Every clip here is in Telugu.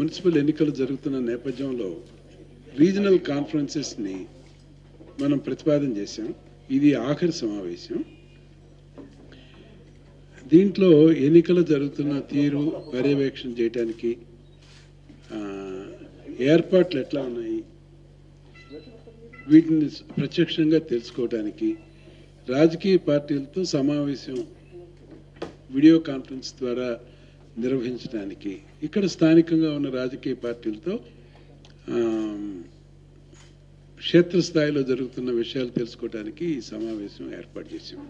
మున్సిపల్ ఎన్నికలు జరుగుతున్న నేపథ్యంలో రీజనల్ కాన్ఫరెన్సెస్ని మనం ప్రతిపాదన చేశాం ఇది ఆఖరి సమావేశం దీంట్లో ఎన్నికలు జరుగుతున్న తీరు పర్యవేక్షణ చేయడానికి ఆ, ఏర్పాట్లు ఎట్లా ఉన్నాయి వీటిని ప్రత్యక్షంగా తెలుసుకోవడానికి రాజకీయ పార్టీలతో సమావేశం వీడియో కాన్ఫరెన్స్ ద్వారా నిర్వహించడానికి ఇక్కడ స్థానికంగా ఉన్న రాజకీయ పార్టీలతో ఆమ్, క్షేత్రస్థాయిలో జరుగుతున్న విషయాలు తెలుసుకోవడానికి ఈ సమావేశం ఏర్పాటు చేశాం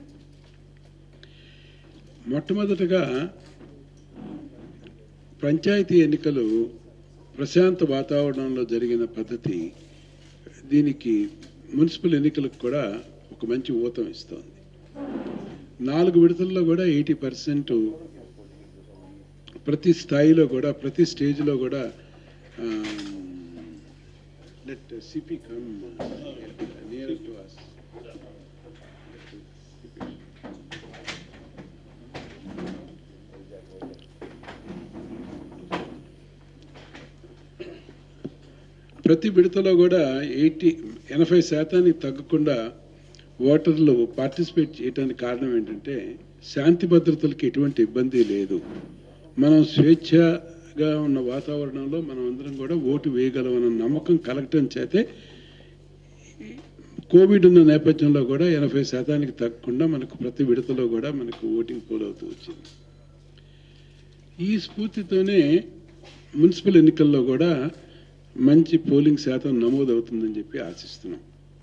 మొట్టమొదటగా పంచాయతీ ఎన్నికలు ప్రశాంత వాతావరణంలో జరిగిన పద్ధతి దీనికి మున్సిపల్ ఎన్నికలకు కూడా ఒక మంచి ఊతం ఇస్తోంది నాలుగు విడతల్లో కూడా ఎయిటీ పర్సెంట్ ప్రతి స్థాయిలో కూడా ప్రతి స్టేజ్లో కూడా let CP come near to us ప్రతి విడతలో కూడా ఎయిటీ ఎనభై శాతానికి తగ్గకుండా ఓటర్లు పార్టిసిపేట్ చేయడానికి కారణం ఏంటంటే శాంతి భద్రతలకు ఎటువంటి ఇబ్బంది లేదు మనం స్వేచ్ఛగా ఉన్న వాతావరణంలో మనం అందరం కూడా ఓటు వేయగలమన్న నమ్మకం కలగటం చేతే కోవిడ్ ఉన్న నేపథ్యంలో కూడా ఎనభై శాతానికి తగ్గకుండా మనకు ప్రతి విడతలో కూడా మనకు ఓటింగ్ పోల్ అవుతూ వచ్చింది ఈ స్ఫూర్తితోనే మున్సిపల్ ఎన్నికల్లో కూడా మంచి పోలింగ్ శాతం నమోదవుతుందని చెప్పి ఆశిస్తున్నాం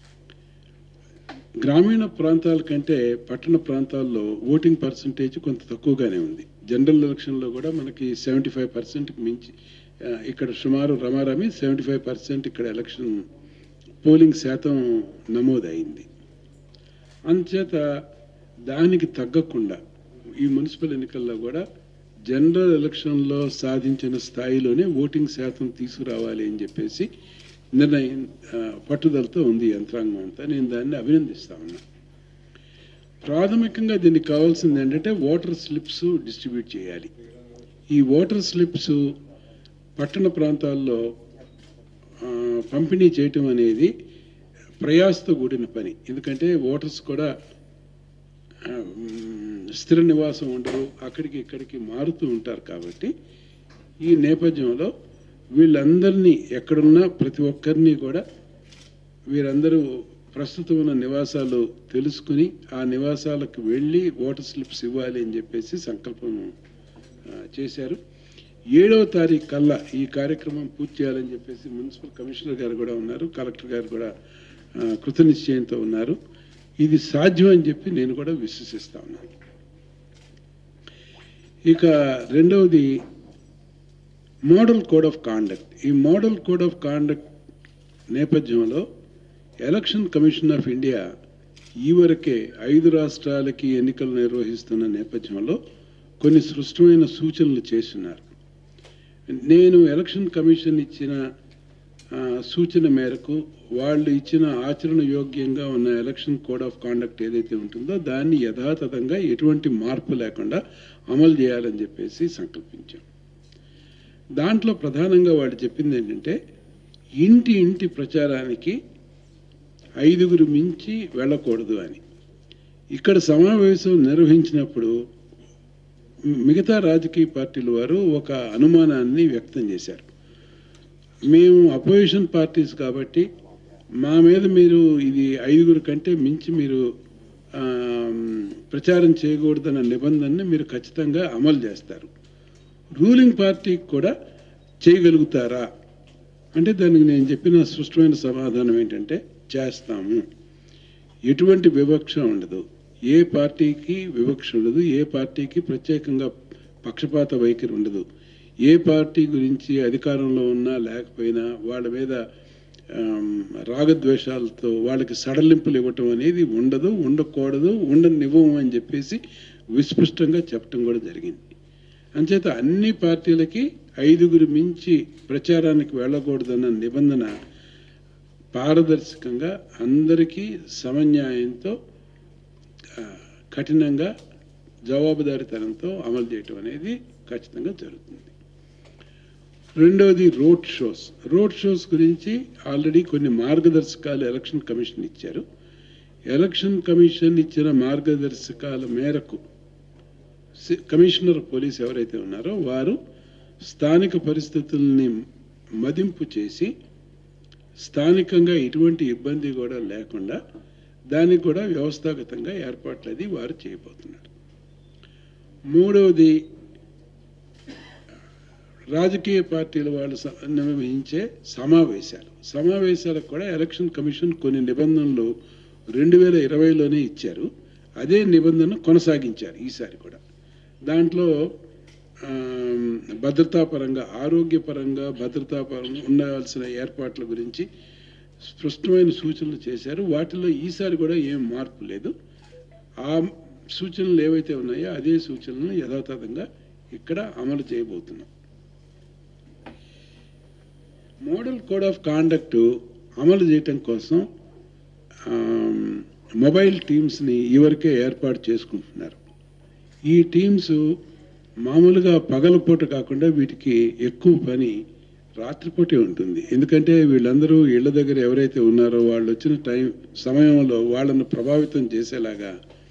గ్రామీణ ప్రాంతాల కంటే పట్టణ ప్రాంతాల్లో ఓటింగ్ పర్సంటేజ్ కొంత తక్కువగానే ఉంది జనరల్ ఎలక్షన్లో కూడా మనకి సెవెంటీ ఫైవ్ పర్సెంట్కి మించి ఆ, ఇక్కడ సుమారు రమారమి సెవెంటీ ఫైవ్ పర్సెంట్ ఇక్కడ ఎలక్షన్ పోలింగ్ శాతం నమోదైంది అందుచేత దానికి తగ్గకుండా ఈ మున్సిపల్ ఎన్నికల్లో కూడా జనరల్ ఎలక్షన్లో సాధించిన స్థాయిలోనే ఓటింగ్ శాతం తీసుకురావాలి అని చెప్పేసి నిర్ణయం ఆ, పట్టుదలతో ఉంది యంత్రాంగం అంతా నేను దాన్ని అభినందిస్తా ఉన్నా ప్రాథమికంగా దీనికి కావాల్సింది ఏంటంటే ఓటర్ స్లిప్స్ డిస్ట్రిబ్యూట్ చేయాలి ఈ ఓటర్ స్లిప్స్ పట్టణ ప్రాంతాల్లో ఆ, పంపిణీ చేయటం అనేది ప్రయాసతో కూడిన పని ఎందుకంటే ఓటర్స్ కూడా ఆ, మ్, స్థిర నివాసం ఉండరు అక్కడికి ఇక్కడికి మారుతూ ఉంటారు కాబట్టి ఈ నేపథ్యంలో వీళ్ళందరినీ ఎక్కడున్నా ప్రతి ఒక్కరిని కూడా వీరందరూ ప్రస్తుతం ఉన్న నివాసాలు తెలుసుకుని ఆ నివాసాలకు వెళ్ళి ఓటర్ స్లిప్స్ ఇవ్వాలి అని చెప్పేసి సంకల్పం ఆ, చేశారు ఏడవ తారీఖు కల్లా ఈ కార్యక్రమం పూర్తి చేయాలని చెప్పేసి మున్సిపల్ కమిషనర్ గారు కూడా ఉన్నారు కలెక్టర్ గారు కూడా ఆ, కృతనిశ్చయంతో ఉన్నారు ఇది సాధ్యం అని చెప్పి నేను కూడా విశ్వసిస్తా ఉన్నాను ఇక రెండవది మోడల్ కోడ్ ఆఫ్ కాండక్ట్ ఈ మోడల్ కోడ్ ఆఫ్ కాండక్ట్ నేపథ్యంలో ఎలక్షన్ కమిషన్ ఆఫ్ ఇండియా ఈవరకే ఐదు రాష్ట్రాలకి ఎన్నికలు నిర్వహిస్తున్న నేపథ్యంలో కొన్ని సృష్టమైన సూచనలు చేస్తున్నారు నేను ఎలక్షన్ కమిషన్ ఇచ్చిన ఆ, సూచన మేరకు వాళ్ళు ఇచ్చిన ఆచరణ యోగ్యంగా ఉన్న ఎలక్షన్ కోడ్ ఆఫ్ కాండక్ట్ ఏదైతే ఉంటుందో దాన్ని యథాతథంగా ఎటువంటి మార్పు లేకుండా అమలు చేయాలని చెప్పేసి సంకల్పించాం దాంట్లో ప్రధానంగా వాళ్ళు చెప్పింది ఏంటంటే ఇంటి ఇంటి ప్రచారానికి ఐదుగురు మించి వెళ్ళకూడదు అని ఇక్కడ సమావేశం నిర్వహించినప్పుడు మిగతా రాజకీయ పార్టీల వారు ఒక అనుమానాన్ని వ్యక్తం చేశారు మేము అపోజిషన్ పార్టీస్ కాబట్టి మా మీద మీరు ఇది ఐదుగురు కంటే మించి మీరు ఆ, ప్రచారం చేయకూడదన్న నిబంధనని మీరు ఖచ్చితంగా అమలు చేస్తారు రూలింగ్ పార్టీకి కూడా చేయగలుగుతారా అంటే దానికి నేను చెప్పిన స్పష్టమైన సమాధానం ఏంటంటే చేస్తాము ఎటువంటి వివక్ష ఉండదు ఏ పార్టీకి వివక్ష ఉండదు ఏ పార్టీకి ప్రత్యేకంగా పక్షపాత వైఖరి ఉండదు ఏ పార్టీ గురించి అధికారంలో ఉన్నా లేకపోయినా వాళ్ళ మీద ఆమ్, రాగద్వేషాలతో వాళ్ళకి సడలింపులు ఇవ్వటం అనేది ఉండదు ఉండకూడదు ఉండనివ్వము అని చెప్పేసి విస్పష్టంగా చెప్పడం కూడా జరిగింది అంచేత అన్ని పార్టీలకి ఐదుగురు మించి ప్రచారానికి వెళ్ళకూడదన్న నిబంధన పారదర్శకంగా అందరికీ సమన్యాయంతో ఆ, కఠినంగా జవాబుదారీతనంతో అమలు చేయటం అనేది ఖచ్చితంగా జరుగుతుంది రెండవది రోడ్ షోస్ రోడ్ షోస్ గురించి ఆల్రెడీ కొన్ని మార్గదర్శకాలు ఎలక్షన్ కమిషన్ ఇచ్చారు ఎలక్షన్ కమిషన్ ఇచ్చిన మార్గదర్శకాల మేరకు సి- కమిషనర్ పోలీస్ ఎవరైతే ఉన్నారో వారు స్థానిక పరిస్థితుల్ని మదింపు చేసి స్థానికంగా ఎటువంటి ఇబ్బంది కూడా లేకుండా దానికి కూడా వ్యవస్థాగతంగా ఏర్పాట్లు అది వారు చేయబోతున్నారు మూడవది రాజకీయ పార్టీల వాళ్ళు స- నిర్వహించే సమావేశాలు సమావేశాలకు కూడా ఎలక్షన్ కమిషన్ కొన్ని నిబంధనలు రెండు వేల ఇరవైలోనే ఇచ్చారు అదే నిబంధన కొనసాగించారు ఈసారి కూడా దాంట్లో ఆమ్, భద్రతాపరంగా ఆరోగ్యపరంగా భద్రతాపరంగా ఉండాల్సిన ఏర్పాట్ల గురించి స్పష్టమైన సూచనలు చేశారు వాటిలో ఈసారి కూడా ఏం మార్పు లేదు ఆ సూచనలు ఏవైతే ఉన్నాయో అదే సూచనలను యథాతథంగా ఇక్కడ అమలు చేయబోతున్నాం మోడల్ కోడ్ ఆఫ్ కాండక్ట్ అమలు చేయటం కోసం ఆమ్, మొబైల్ టీమ్స్ని ఇవరకే ఏర్పాటు చేసుకుంటున్నారు ఈ టీమ్స్ మామూలుగా పగలపూట కాకుండా వీటికి ఎక్కువ పని రాత్రిపూటే ఉంటుంది ఎందుకంటే వీళ్ళందరూ ఇళ్ళ దగ్గర ఎవరైతే ఉన్నారో వాళ్ళు వచ్చిన టైం సమయంలో వాళ్ళను ప్రభావితం చేసేలాగా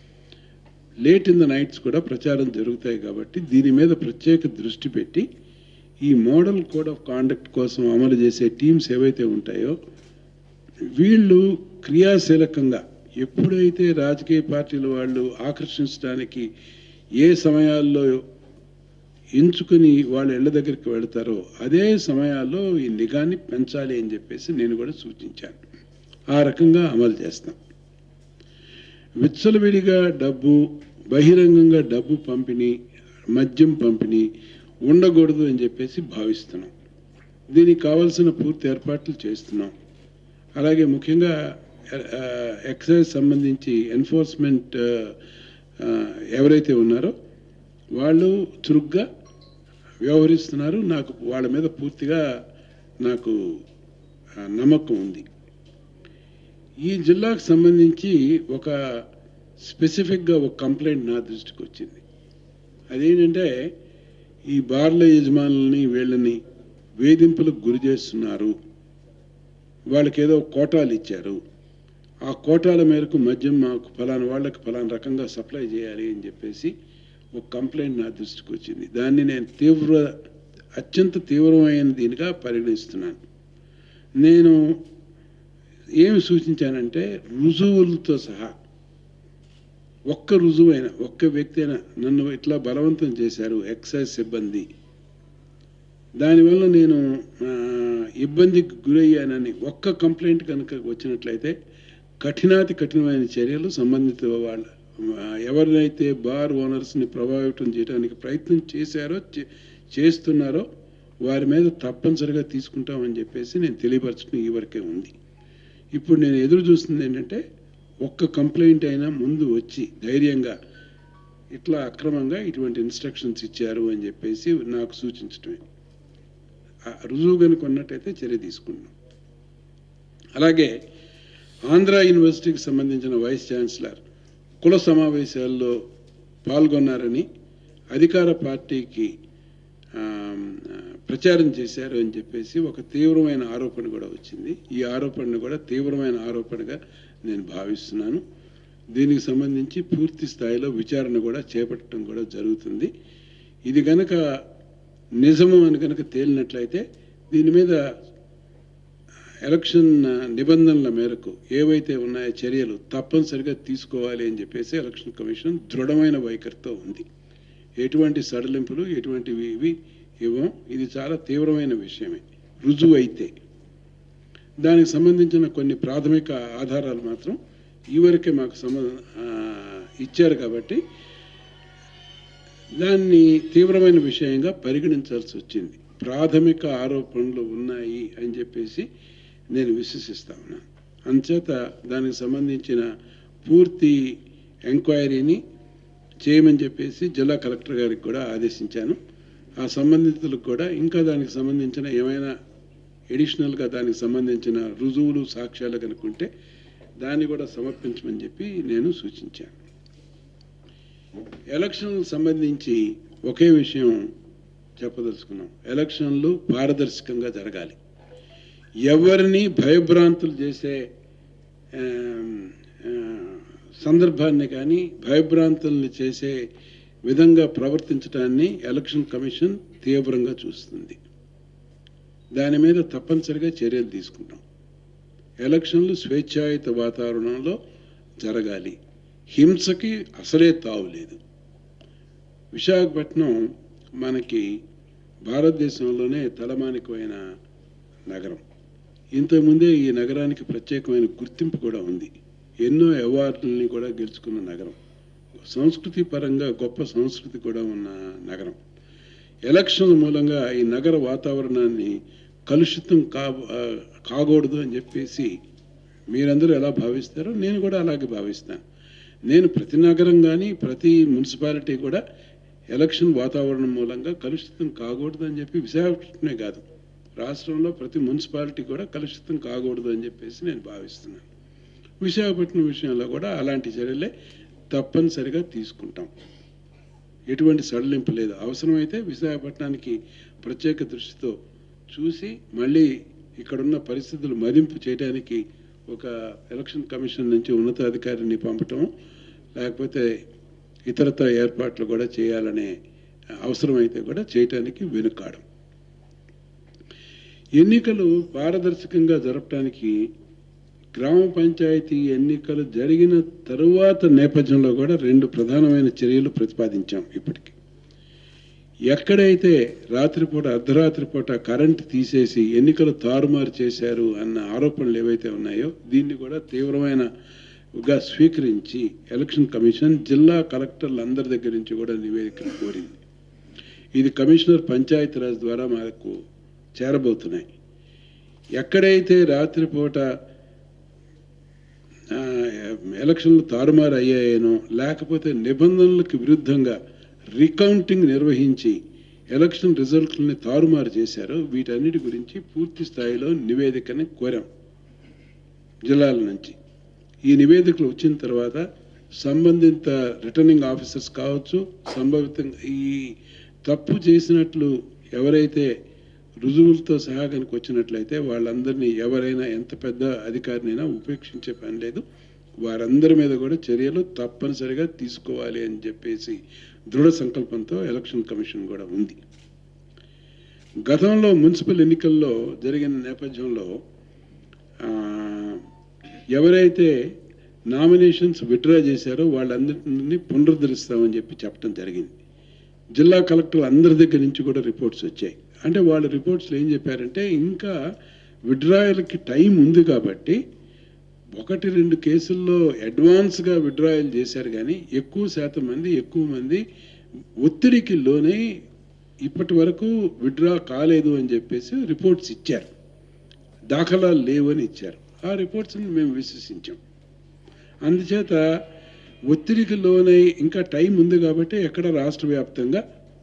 లేట్ ఇన్ ద నైట్స్ కూడా ప్రచారం జరుగుతాయి కాబట్టి దీని మీద ప్రత్యేక దృష్టి పెట్టి ఈ మోడల్ కోడ్ ఆఫ్ కాండక్ట్ కోసం అమలు చేసే టీమ్స్ ఏవైతే ఉంటాయో వీళ్ళు క్రియాశీలకంగా ఎప్పుడైతే రాజకీయ పార్టీల వాళ్ళు ఆకర్షించడానికి ఏ సమయాల్లో ఎంచుకుని వాళ్ళ ఇళ్ళ దగ్గరికి వెళతారో అదే సమయాల్లో ఈ నిఘాని పెంచాలి అని చెప్పేసి నేను కూడా సూచించాను ఆ రకంగా అమలు చేస్తాం విచ్చలవిడిగా డబ్బు బహిరంగంగా డబ్బు పంపిణీ మద్యం పంపిణీ ఉండకూడదు అని చెప్పేసి భావిస్తున్నాం దీనికి కావాల్సిన పూర్తి ఏర్పాట్లు చేస్తున్నాం అలాగే ముఖ్యంగా ఆ, ఎక్సైజ్ సంబంధించి ఎన్ఫోర్స్మెంట్ ఆ, ఆ, ఎవరైతే ఉన్నారో వాళ్ళు చురుగ్గా వ్యవహరిస్తున్నారు నాకు వాళ్ళ మీద పూర్తిగా నాకు ఆ, నమ్మకం ఉంది ఈ జిల్లాకు సంబంధించి ఒక స్పెసిఫిక్గా ఒక కంప్లైంట్ నా దృష్టికి వచ్చింది అదేంటంటే ఈ బార్ల యజమానులని వీళ్ళని వేధింపులకు గురి చేస్తున్నారు వాళ్ళకి ఏదో కోటాలు ఇచ్చారు ఆ కోటాల మేరకు మద్యం మాకు ఫలానా వాళ్ళకి ఫలానా రకంగా సప్లై చేయాలి అని చెప్పేసి ఒక కంప్లైంట్ నా దృష్టికి వచ్చింది దాన్ని నేను తీవ్ర అత్యంత తీవ్రమైన దీనిగా పరిగణిస్తున్నాను నేను ఏమి సూచించానంటే రుజువులతో సహా ఒక్క రుజువైన ఒక్క వ్యక్తి అయినా నన్ను ఇట్లా బలవంతం చేశారు ఎక్సైజ్ సిబ్బంది దానివల్ల నేను ఆ, ఇబ్బందికి గురయ్యానని ఒక్క కంప్లైంట్ కనుక వచ్చినట్లయితే కఠినాతి కఠినమైన చర్యలు సంబంధిత వాళ్ళ ఆ, ఎవరినైతే బార్ ఓనర్స్ని ప్రభావితం చేయడానికి ప్రయత్నం చేశారో చే- చేస్తున్నారో వారి మీద తప్పనిసరిగా తీసుకుంటామని చెప్పేసి నేను తెలియపరచడం ఈ వరకే ఉంది ఇప్పుడు నేను ఎదురు చూస్తుంది ఏంటంటే ఒక్క కంప్లైంట్ అయినా ముందు వచ్చి ధైర్యంగా ఇట్లా అక్రమంగా ఇటువంటి ఇన్స్ట్రక్షన్స్ ఇచ్చారు అని చెప్పేసి నాకు సూచించడమే ఆ రుజువు కనుక ఉన్నట్టయితే చర్య తీసుకున్నాం అలాగే ఆంధ్ర యూనివర్సిటీకి సంబంధించిన వైస్ ఛాన్సలర్ కుల సమావేశాల్లో పాల్గొన్నారని అధికార పార్టీకి ఆమ్, ప్రచారం చేశారు అని చెప్పేసి ఒక తీవ్రమైన ఆరోపణ కూడా వచ్చింది ఈ ఆరోపణను కూడా తీవ్రమైన ఆరోపణగా నేను భావిస్తున్నాను దీనికి సంబంధించి పూర్తి స్థాయిలో విచారణ కూడా చేపట్టడం కూడా జరుగుతుంది ఇది గనక నిజము అని కనుక తేలినట్లయితే దీని మీద ఎలక్షన్ నిబంధనల మేరకు ఏవైతే ఉన్నాయో చర్యలు తప్పనిసరిగా తీసుకోవాలి అని చెప్పేసి ఎలక్షన్ కమిషన్ దృఢమైన వైఖరితో ఉంది ఎటువంటి సడలింపులు ఎటువంటివి ఇవి ఇవ్వం ఇది చాలా తీవ్రమైన విషయమే రుజువు అయితే దానికి సంబంధించిన కొన్ని ప్రాథమిక ఆధారాలు మాత్రం ఈవరకే మాకు సంబ ఆ, ఇచ్చారు కాబట్టి దాన్ని తీవ్రమైన విషయంగా పరిగణించాల్సి వచ్చింది ప్రాథమిక ఆరోపణలు ఉన్నాయి అని చెప్పేసి నేను విశ్వసిస్తా ఉన్నాను అంచేత దానికి సంబంధించిన పూర్తి ఎంక్వైరీని చేయమని చెప్పేసి జిల్లా కలెక్టర్ గారికి కూడా ఆదేశించాను ఆ సంబంధితులకు కూడా ఇంకా దానికి సంబంధించిన ఏమైనా ఎడిషనల్గా దానికి సంబంధించిన రుజువులు సాక్ష్యాలు కనుక్కుంటే దాన్ని కూడా సమర్పించమని చెప్పి నేను సూచించాను ఎలక్షన్లకు సంబంధించి ఒకే విషయం చెప్పదలుచుకున్నాం ఎలక్షన్లు పారదర్శకంగా జరగాలి ఎవరిని భయభ్రాంతులు చేసే ఆమ్, ఆ, సందర్భాన్ని కానీ భయభ్రాంతుల్ని చేసే విధంగా ప్రవర్తించడాన్ని ఎలక్షన్ కమిషన్ తీవ్రంగా చూస్తుంది దాని మీద తప్పనిసరిగా చర్యలు తీసుకుంటాం ఎలక్షన్లు స్వేచ్ఛాయుత వాతావరణంలో జరగాలి హింసకి అసలే తావు లేదు విశాఖపట్నం మనకి భారతదేశంలోనే తలమానికమైన నగరం ఇంతకుముందే ఈ నగరానికి ప్రత్యేకమైన గుర్తింపు కూడా ఉంది ఎన్నో అవార్డులని కూడా గెలుచుకున్న నగరం సంస్కృతి పరంగా గొప్ప సంస్కృతి కూడా ఉన్న నగరం ఎలక్షన్ మూలంగా ఈ నగర వాతావరణాన్ని కలుషితం కా ఆ, కాకూడదు అని చెప్పేసి మీరందరూ ఎలా భావిస్తారో నేను కూడా అలాగే భావిస్తాను నేను ప్రతి నగరం కానీ ప్రతి మున్సిపాలిటీ కూడా ఎలక్షన్ వాతావరణం మూలంగా కలుషితం కాకూడదు అని చెప్పి విశాఖపట్నమే కాదు రాష్ట్రంలో ప్రతి మున్సిపాలిటీ కూడా కలుషితం కాకూడదు అని చెప్పేసి నేను భావిస్తున్నాను విశాఖపట్నం విషయంలో కూడా అలాంటి చర్యలే తప్పనిసరిగా తీసుకుంటాం ఎటువంటి సడలింపు లేదు అవసరమైతే విశాఖపట్నానికి ప్రత్యేక దృష్టితో చూసి మళ్ళీ ఇక్కడున్న పరిస్థితులు మదింపు చేయడానికి ఒక ఎలక్షన్ కమిషన్ నుంచి ఉన్నతాధికారిని పంపటం లేకపోతే ఇతరత్ర ఏర్పాట్లు కూడా చేయాలనే అవసరమైతే కూడా చేయటానికి వెనుకాడం ఎన్నికలు పారదర్శకంగా జరపడానికి గ్రామ పంచాయతీ ఎన్నికలు జరిగిన తరువాత నేపథ్యంలో కూడా రెండు ప్రధానమైన చర్యలు ప్రతిపాదించాం ఇప్పటికి ఎక్కడైతే రాత్రిపూట అర్ధరాత్రి పూట కరెంట్ తీసేసి ఎన్నికలు తారుమారు చేశారు అన్న ఆరోపణలు ఏవైతే ఉన్నాయో దీన్ని కూడా తీవ్రమైన గా స్వీకరించి ఎలక్షన్ కమిషన్ జిల్లా కలెక్టర్లు అందరి దగ్గర నుంచి కూడా నివేదికలు కోరింది ఇది కమిషనర్ పంచాయతీరాజ్ ద్వారా మాకు చేరబోతున్నాయి ఎక్కడైతే రాత్రిపూట ఆ, ఎలక్షన్లు తారుమారు అయ్యాయేనో లేకపోతే నిబంధనలకు విరుద్ధంగా రీకౌంటింగ్ నిర్వహించి ఎలక్షన్ రిజల్ట్లని తారుమారు చేశారో వీటన్నిటి గురించి పూర్తి స్థాయిలో నివేదికని కోరాం జిల్లాల నుంచి ఈ నివేదికలు వచ్చిన తర్వాత సంబంధిత రిటర్నింగ్ ఆఫీసర్స్ కావచ్చు సంభవితంగా ఈ తప్పు చేసినట్లు ఎవరైతే రుజువులతో సహా కనుక వచ్చినట్లయితే వాళ్ళందరినీ ఎవరైనా ఎంత పెద్ద అధికారినైనా ఉపేక్షించే పని లేదు వారందరి మీద కూడా చర్యలు తప్పనిసరిగా తీసుకోవాలి అని చెప్పేసి దృఢ సంకల్పంతో ఎలక్షన్ కమిషన్ కూడా ఉంది గతంలో మున్సిపల్ ఎన్నికల్లో జరిగిన నేపథ్యంలో ఆ, ఎవరైతే నామినేషన్స్ విత్డ్రా చేశారో వాళ్ళందరినీ పునరుద్ధరిస్తామని చెప్పి చెప్పడం జరిగింది జిల్లా కలెక్టర్ అందరి దగ్గర నుంచి కూడా రిపోర్ట్స్ వచ్చాయి అంటే వాళ్ళ రిపోర్ట్స్లో ఏం చెప్పారంటే ఇంకా విడ్రాయల్కి టైం ఉంది కాబట్టి ఒకటి రెండు కేసుల్లో అడ్వాన్స్గా విడ్రాయల్ చేశారు కానీ ఎక్కువ శాతం మంది ఎక్కువ మంది ఒత్తిడికి లోనై ఇప్పటి వరకు విడ్రా కాలేదు అని చెప్పేసి రిపోర్ట్స్ ఇచ్చారు దాఖలాలు లేవని ఇచ్చారు ఆ రిపోర్ట్స్ని మేము విశ్వసించాం అందుచేత ఒత్తిడికి లోనై ఇంకా టైం ఉంది కాబట్టి ఎక్కడ రాష్ట్ర వ్యాప్తంగా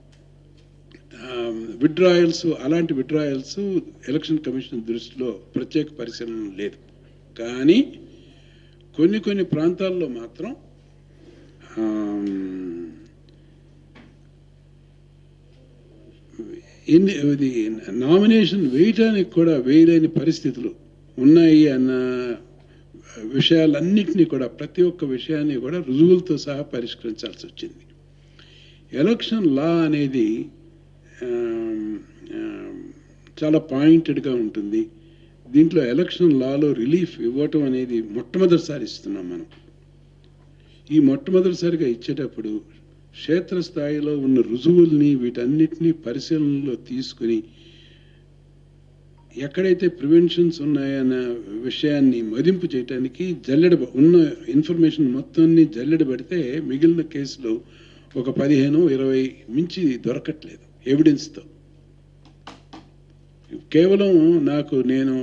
విడ్రాయల్స్ అలాంటి విడ్రాయల్స్ ఎలక్షన్ కమిషన్ దృష్టిలో ప్రత్యేక పరిశీలన లేదు కానీ కొన్ని కొన్ని ప్రాంతాల్లో మాత్రం ఆమ్, ఎన్ని ఇది నామినేషన్ వేయటానికి కూడా వేయలేని పరిస్థితులు ఉన్నాయి అన్న విషయాలన్నింటినీ కూడా ప్రతి ఒక్క విషయాన్ని కూడా రుజువులతో సహా పరిష్కరించాల్సి వచ్చింది ఎలక్షన్ లా అనేది ఆమ్, ఆమ్, చాలా పాయింటెడ్గా ఉంటుంది దీంట్లో ఎలక్షన్ లాలో రిలీఫ్ ఇవ్వటం అనేది మొట్టమొదటిసారి ఇస్తున్నాం మనం ఈ మొట్టమొదటిసారిగా ఇచ్చేటప్పుడు క్షేత్రస్థాయిలో ఉన్న రుజువుల్ని వీటన్నిటినీ పరిశీలనలో తీసుకుని ఎక్కడైతే ప్రివెన్షన్స్ ఉన్నాయన్న విషయాన్ని మదింపు చేయటానికి జల్లెడ ఉన్న ఇన్ఫర్మేషన్ మొత్తాన్ని జల్లెడ పెడితే మిగిలిన కేసులు ఒక పదిహేను ఇరవై మించి దొరకట్లేదు ఎవిడెన్స్తో కేవలం నాకు నేను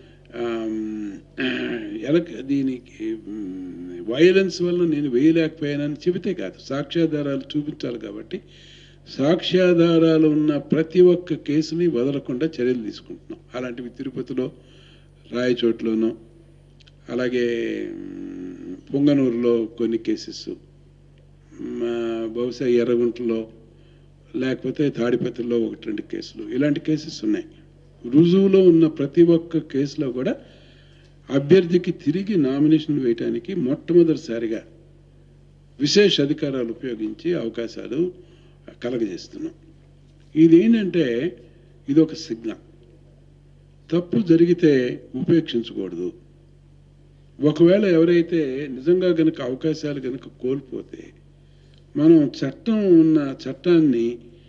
ఎలా దీనికి వైలెన్స్ వల్ల నేను వేయలేకపోయానని చెబితే కాదు సాక్ష్యాధారాలు చూపించాలి కాబట్టి సాక్ష్యాధారాలు ఉన్న ప్రతి ఒక్క కేసుని వదలకుండా చర్యలు తీసుకుంటున్నాం అలాంటివి తిరుపతిలో రాయచోట్లోనూ అలాగే మ్, పొంగనూరులో కొన్ని కేసెస్ మా బహుశా ఎర్రగుంటలో లేకపోతే తాడిపత్రిలో ఒకటి రెండు కేసులు ఇలాంటి కేసెస్ ఉన్నాయి రుజువులో ఉన్న ప్రతి ఒక్క కేసులో కూడా అభ్యర్థికి తిరిగి నామినేషన్ వేయడానికి మొట్టమొదటిసారిగా విశేష అధికారాలు ఉపయోగించి అవకాశాలు కలగజేస్తున్నాం ఇదేంటంటే ఇది ఒక సిగ్నల్ తప్పు జరిగితే ఉపేక్షించకూడదు ఒకవేళ ఎవరైతే నిజంగా గనుక అవకాశాలు గనుక కోల్పోతే మనం చట్టం ఉన్న చట్టాన్ని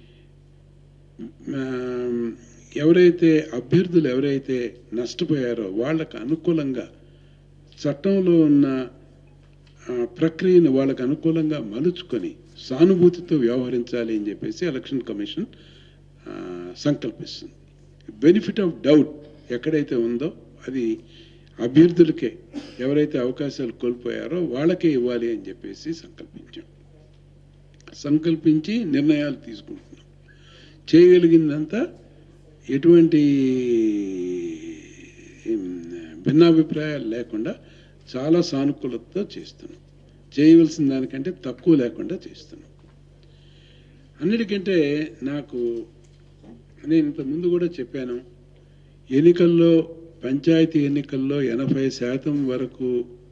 ఆ, ఎవరైతే అభ్యర్థులు ఎవరైతే నష్టపోయారో వాళ్ళకు అనుకూలంగా చట్టంలో ఉన్న ఆ, ప్రక్రియను వాళ్ళకు అనుకూలంగా మలుచుకొని సానుభూతితో వ్యవహరించాలి అని చెప్పేసి ఎలక్షన్ కమిషన్ ఆ, సంకల్పిస్తుంది బెనిఫిట్ ఆఫ్ డౌట్ ఎక్కడైతే ఉందో అది అభ్యర్థులకే ఎవరైతే అవకాశాలు కోల్పోయారో వాళ్ళకే ఇవ్వాలి అని చెప్పేసి సంకల్పించాం సంకల్పించి నిర్ణయాలు తీసుకుంటున్నాం చేయగలిగిందంతా ఎటువంటి ఉమ్, భిన్నాభిప్రాయాలు లేకుండా చాలా సానుకూలతతో చేస్తున్నాం చేయవలసిన దానికంటే తక్కువ లేకుండా చేస్తున్నాం అన్నిటికంటే నాకు నేను ఇంత ముందు కూడా చెప్పాను ఎన్నికల్లో పంచాయతీ ఎన్నికల్లో ఎనభై శాతం వరకు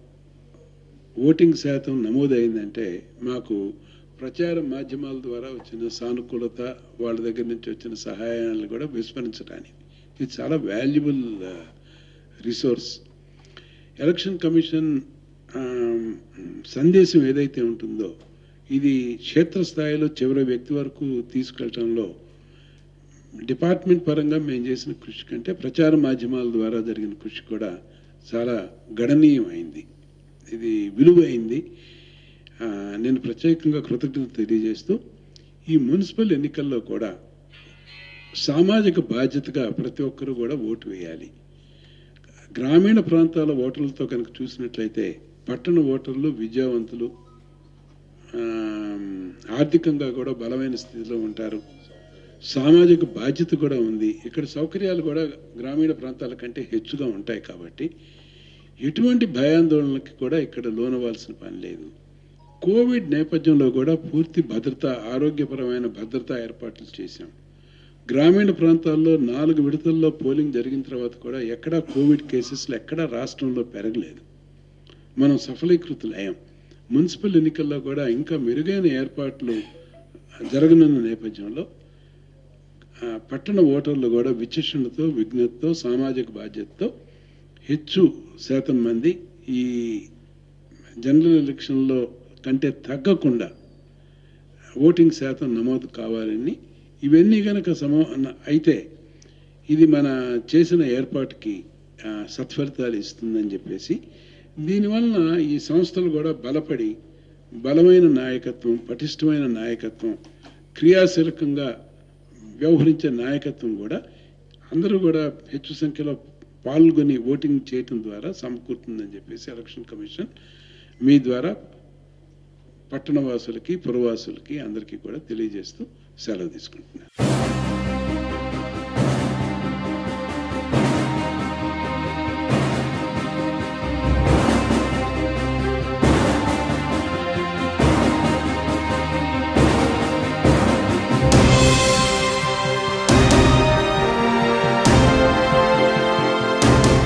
ఓటింగ్ శాతం నమోదైందంటే మాకు ప్రచార మాధ్యమాల ద్వారా వచ్చిన సానుకూలత వాళ్ళ దగ్గర నుంచి వచ్చిన సహాయాలను కూడా విస్మరించడానికి ఇది చాలా వాల్యుబుల్ రిసోర్స్ ఎలక్షన్ కమిషన్ ఆ, సందేశం ఏదైతే ఉంటుందో ఇది క్షేత్రస్థాయిలో చివరి వ్యక్తి వరకు తీసుకెళ్ళటంలో డిపార్ట్మెంట్ పరంగా మేము చేసిన కృషి కంటే ప్రచార మాధ్యమాల ద్వారా జరిగిన కృషి కూడా చాలా గణనీయమైంది ఇది విలువైంది ఆ, నేను ప్రత్యేకంగా కృతజ్ఞత తెలియజేస్తూ ఈ మున్సిపల్ ఎన్నికల్లో కూడా సామాజిక బాధ్యతగా ప్రతి ఒక్కరూ కూడా ఓటు వేయాలి గ్రామీణ ప్రాంతాల ఓటర్లతో కనుక చూసినట్లయితే పట్టణ ఓటర్లు విద్యావంతులు ఆ, ఆర్థికంగా కూడా బలమైన స్థితిలో ఉంటారు సామాజిక బాధ్యత కూడా ఉంది ఇక్కడ సౌకర్యాలు కూడా గ్రామీణ ప్రాంతాల కంటే హెచ్చుగా ఉంటాయి కాబట్టి ఎటువంటి భయాందోళనకి కూడా ఇక్కడ లోనవలసిన పని లేదు కోవిడ్ నేపథ్యంలో కూడా పూర్తి భద్రత ఆరోగ్యపరమైన భద్రతా ఏర్పాట్లు చేశాం గ్రామీణ ప్రాంతాల్లో నాలుగు విడతల్లో పోలింగ్ జరిగిన తర్వాత కూడా ఎక్కడా కోవిడ్ కేసెస్లు ఎక్కడా రాష్ట్రంలో పెరగలేదు మనం సఫలీకృతులయ్యాం మున్సిపల్ ఎన్నికల్లో కూడా ఇంకా మెరుగైన ఏర్పాట్లు జరగనున్న నేపథ్యంలో ఆ, పట్టణ ఓటర్లు కూడా విచక్షణతో విజ్ఞతతో సామాజిక బాధ్యతతో హెచ్చు శాతం మంది ఈ జనరల్ ఎలక్షన్లో కంటే తగ్గకుండా ఓటింగ్ శాతం నమోదు కావాలని ఇవన్నీ కనుక సమో అయితే ఇది మన చేసిన ఏర్పాటుకి ఆ, సత్ఫలితాలు ఇస్తుందని చెప్పేసి దీనివలన ఈ సంస్థలు కూడా బలపడి బలమైన నాయకత్వం పటిష్టమైన నాయకత్వం క్రియాశీలకంగా వ్యవహరించే నాయకత్వం కూడా అందరూ కూడా హెచ్చు సంఖ్యలో పాల్గొని ఓటింగ్ చేయటం ద్వారా సమకూరుతుందని చెప్పేసి ఎలక్షన్ కమిషన్ మీ ద్వారా పట్టణవాసులకి పురవాసులకి అందరికీ కూడా తెలియజేస్తూ సెలవు తీసుకుంటున్నాను